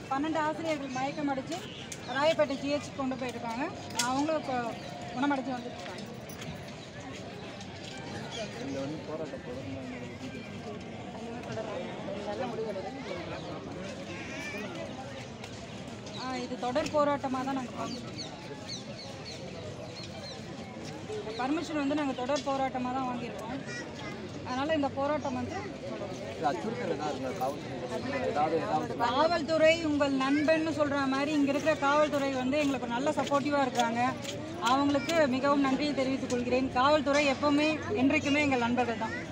பன்னெண்டு ஆசிரியர்கள் மயக்கம் அடித்து ராயப்பேட்டை ஜிஹெச் கொண்டு போயிருக்காங்க அவங்களும் இப்போ குணமடைஞ்சு வந்துட்டு இருக்காங்க ஆ, இது தொடர் போராட்டமாக தான் நாங்கள் பார்க்குறோம் பர்மிஷன் வந்து நாங்கள் தொடர் போராட்டமாக தான் வாங்கியிருக்கோம் அதனால் இந்த போராட்டம் வந்து அச்சுறுத்தல் என்ன இருக்கு காவல்துறை ஏதாவது ஏதாவது காவல்துறை உங்கள் நண்பன்னு சொல்கிற மாதிரி இங்கே இருக்கிற காவல்துறை வந்து எங்களுக்கு நல்ல சப்போர்ட்டிவாக இருக்கிறாங்க அவங்களுக்கு மிகவும் நன்றியை தெரிவித்துக் கொள்கிறேன் காவல்துறை எப்பவுமே என்றைக்குமே எங்கள் நண்பர்கள் தான்